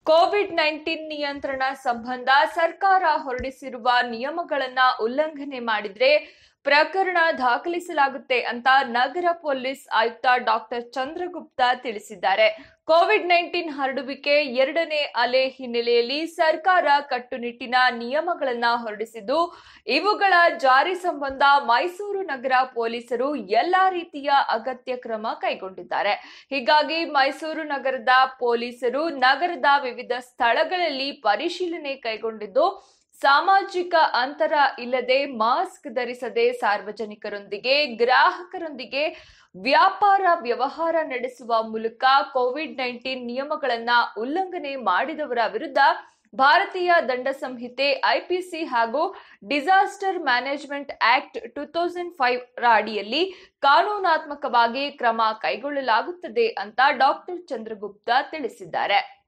Covid nineteen ನಿಯಂತ್ರಣ ಸಂಬಂಧ ಸರ್ಕಾರ ಹೊರಡಿಸಿರುವ ನಿಯಮಗಳನ್ನ ಉಲ್ಲಂಘನೆ ಮಾಡಿದ್ರೆ ಪ್ರಕರಣ ದಾಖಲಿಸಲಾಗುತ್ತೆ ಅಂತ ನಗರ ಪೊಲೀಸ್ ಆಯುಕ್ತ ಡಾಕ್ಟರ್ ಚಂದ್ರಗುಪ್ತ ತಿಳಿಸಿದ್ದಾರೆ ಕೋವಿಡ್ ನೈನ್ಟೀನ್ ಹರಡುವಿಕೆ ಎರಡನೇ ಅಲೆ ಹಿನ್ನೆಲೆಯಲ್ಲಿ ಸರ್ಕಾರ ಕಟ್ಟುನಿಟ್ಟಿನ ನಿಯಮಗಳನ್ನ ಹೊರಡಿಸಿದ್ದು ಇವುಗಳ ಜಾರಿ ಸಂಬಂಧ ಮೈಸೂರು ನಗರ ಪೊಲೀಸರು ಎಲ್ಲಾ ರೀತಿಯ ಅಗತ್ಯ ಕ್ರಮ ಕೈಗೊಂಡಿದ್ದಾರೆ ಹೀಗಾಗಿ ಮೈಸೂರು ನಗರದ ಪೊಲೀಸರು ನಗರದ ವಿವಿಧ ಸ್ಥಳಗಳಲ್ಲಿ ಪರಿಶೀಲನೆ ಕೈಗೊಂಡಿದ್ದು ಸಾಮಾಜಿಕ ಅಂತರ ಇಲ್ಲದೆ ಮಾಸ್ಕ್ ಧರಿಸದೆ ಸಾರ್ವಜನಿಕರೊಂದಿಗೆ ಗ್ರಾಹಕರೊಂದಿಗೆ ವ್ಯಾಪಾರ ವ್ಯವಹಾರ ನಡೆಸುವ ಮೂಲಕ ಕೋವಿಡ್ ನೈನ್ಟೀನ್ ನಿಯಮಗಳನ್ನ ಉಲ್ಲಂಘನೆ ಮಾಡಿದವರ ವಿರುದ್ಧ ಭಾರತೀಯ ದಂಡ ಸಂಹಿತೆ ಐಪಿಸಿ ಹಾಗೂ disaster management act two thousand five ರ ಅಡಿಯಲ್ಲಿ ಕಾನೂನಾತ್ಮಕವಾಗಿ ಕ್ರಮ ಕೈಗೊಳ್ಳಲಾಗುತ್ತದೆ ಅಂತ ಡಾಕ್ಟರ್ ಚಂದ್ರಗುಪ್ತ ತಿಳಿಸಿದ್ದಾರೆ